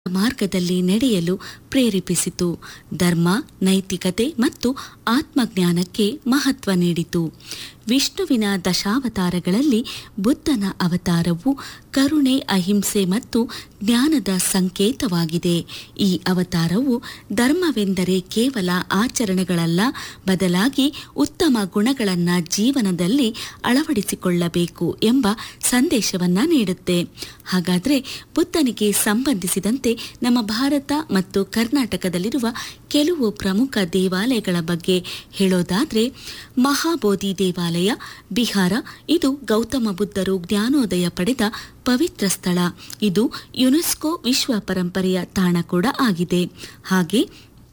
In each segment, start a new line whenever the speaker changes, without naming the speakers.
ಮಾರ್ಗದಲ್ಲಿ ನಡೆಯಲು ಪ್ರೇರೇಪಿಸಿತು ಧರ್ಮ ನೈತಿಕತೆ ಮತ್ತು ಆತ್ಮಜ್ಞಾನಕ್ಕೆ ಮಹತ್ವ ನೀಡಿತು ವಿಷ್ಣುವಿನ ದಶಾವತಾರಗಳಲ್ಲಿ ಬುದ್ಧನ ಅವತಾರವು ಕರುಣೆ ಅಹಿಂಸೆ ಮತ್ತು ಜ್ಞಾನದ ಸಂಕೇತವಾಗಿದೆ ಈ ಅವತಾರವು ಧರ್ಮವೆಂದರೆ ಕೇವಲ ಆಚರಣೆಗಳಲ್ಲ ಬದಲಾಗಿ ಉತ್ತಮ ಗುಣಗಳನ್ನು ಜೀವನದಲ್ಲಿ ಅಳವಡಿಸಿಕೊಳ್ಳಬೇಕು ಎಂಬ ಸಂದೇಶವನ್ನ ನೀಡುತ್ತೆ ಹಾಗಾದ್ರೆ ಬುದ್ಧನಿಗೆ ಸಂಬಂಧಿಸಿದಂತೆ ನಮ್ಮ ಭಾರತ ಮತ್ತು ಕರ್ನಾಟಕದಲ್ಲಿರುವ ಕೆಲವು ಪ್ರಮುಖ ದೇವಾಲಯಗಳ ಬಗ್ಗೆ ಹೇಳೋದಾದ್ರೆ ಮಹಾಬೋಧಿ ದೇವಾಲಯ ಬಿಹಾರ ಇದು ಗೌತಮ ಬುದ್ಧರು ಜ್ಞಾನೋದಯ ಪಡೆದ ಪವಿತ್ರ ಸ್ಥಳ ಇದು ಯುನೆಸ್ಕೋ ವಿಶ್ವ ಪರಂಪರೆಯ ತಾಣ ಕೂಡ ಆಗಿದೆ ಹಾಗೆ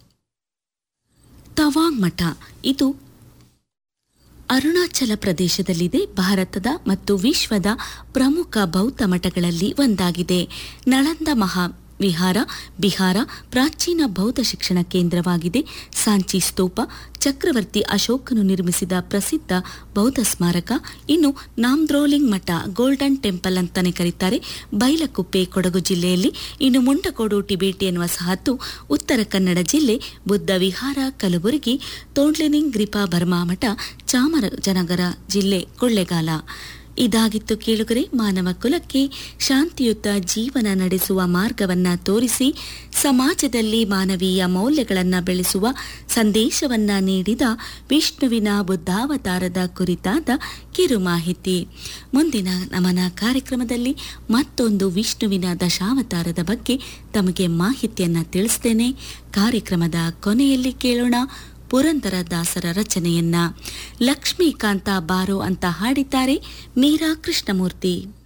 ತವಾಂಗ್ ಮಠ ಇದು ಅರುಣಾಚಲ ಪ್ರದೇಶದಲ್ಲಿದೆ ಭಾರತದ ಮತ್ತು ವಿಶ್ವದ ಪ್ರಮುಖ ಬೌದ್ಧ ಮಠಗಳಲ್ಲಿ ಒಂದಾಗಿದೆ ನಳಂದ ಮಹಾ ವಿಹಾರ ಬಿಹಾರ ಪ್ರಾಚೀನ ಬೌದ್ಧ ಶಿಕ್ಷಣ ಕೇಂದ್ರವಾಗಿದೆ ಸಾಂಚಿ ಸ್ತೂಪ ಚಕ್ರವರ್ತಿ ಅಶೋಕನು ನಿರ್ಮಿಸಿದ ಪ್ರಸಿದ್ಧ ಬೌದ್ಧ ಸ್ಮಾರಕ ಇನ್ನು ನಾಮ್ದ್ರೋಲಿಂಗ್ ಮಠ ಗೋಲ್ಡನ್ ಟೆಂಪಲ್ ಅಂತಾನೆ ಕರೀತಾರೆ ಬೈಲಕುಪ್ಪೆ ಕೊಡಗು ಜಿಲ್ಲೆಯಲ್ಲಿ ಇನ್ನು ಮುಂಡಕೋಡು ಟಿಬೇಟಿಯನ್ ವಸಾಹತು ಉತ್ತರ ಕನ್ನಡ ಜಿಲ್ಲೆ ಬುದ್ಧ ವಿಹಾರ ಕಲಬುರಗಿ ತೋಂಡ್ಲಿನಿಂಗ್ ಗ್ರಿಪಾ ಬರ್ಮಾ ಮಠ ಚಾಮರಾಜನಗರ ಜಿಲ್ಲೆ ಕೊಳ್ಳೆಗಾಲ ಇದಾಗಿತ್ತು ಕೇಳುಗರೆ ಮಾನವ ಕುಲಕ್ಕೆ ಶಾಂತಿಯುತ ಜೀವನ ನಡೆಸುವ ಮಾರ್ಗವನ್ನ ತೋರಿಸಿ ಸಮಾಜದಲ್ಲಿ ಮಾನವೀಯ ಮೌಲ್ಯಗಳನ್ನು ಬೆಳೆಸುವ ಸಂದೇಶವನ್ನ ನೀಡಿದ ವಿಷ್ಣುವಿನ ಬುದ್ಧಾವತಾರದ ಕುರಿತಾದ ಕಿರು ಮಾಹಿತಿ ಮುಂದಿನ ನಮನ ಕಾರ್ಯಕ್ರಮದಲ್ಲಿ ಮತ್ತೊಂದು ವಿಷ್ಣುವಿನ ದಶಾವತಾರದ ಬಗ್ಗೆ ತಮಗೆ ಮಾಹಿತಿಯನ್ನ ತಿಳಿಸ್ತೇನೆ ಕಾರ್ಯಕ್ರಮದ ಕೊನೆಯಲ್ಲಿ ಕೇಳೋಣ ಪುರಂದರ ದಾಸರ ರಚನೆಯನ್ನ ಲಕ್ಷ್ಮೀಕಾಂತ ಬಾರೋ ಅಂತ ಹಾಡಿದ್ದಾರೆ ಮೀರಾ ಕೃಷ್ಣಮೂರ್ತಿ